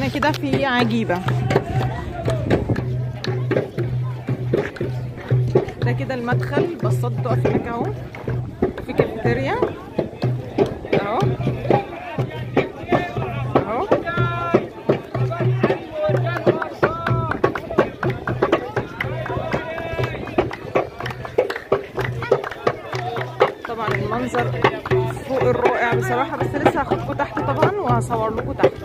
هنا كده في عجيبة ده كده المدخل بصات بتقف هناك اهو في كافيتيريا اهو اهو طبعا المنظر فوق الرائع بصراحة بس لسه هاخدكم تحت طبعا وهصور لكم تحت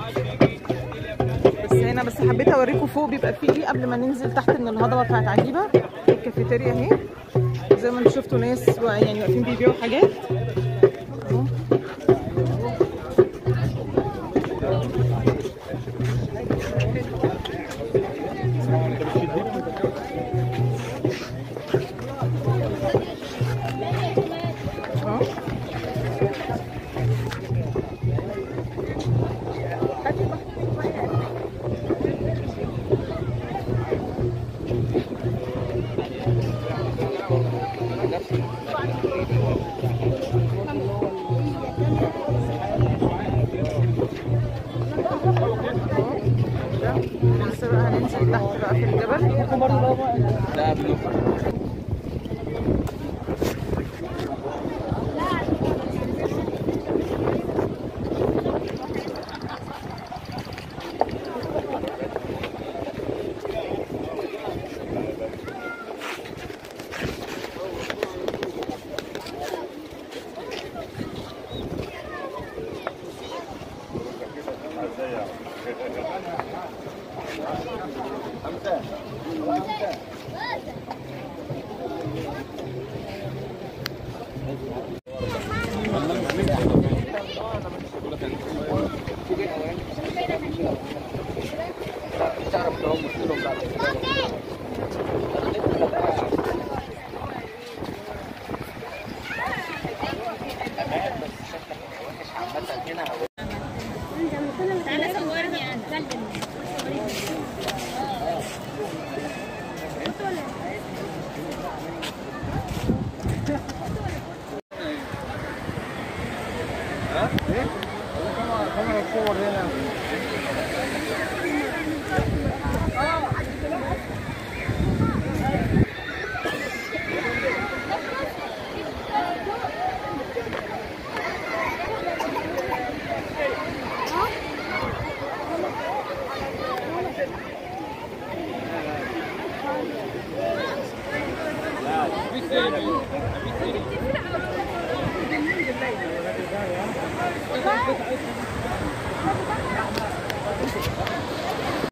بس هنا بس حبيت اوريكم فوق بيبقى فيه ايه قبل ما ننزل تحت من الهضبة بتاعت عجيبة الكافيتيريا اهي زي ما انتم شفتوا ناس يعني واقفين بيبيعوا حاجات اهو اهو لسه بقى هننزل تحت بقى في الجبل تعالى صورني انا ها؟ ايه؟ كاميرا تصور هنا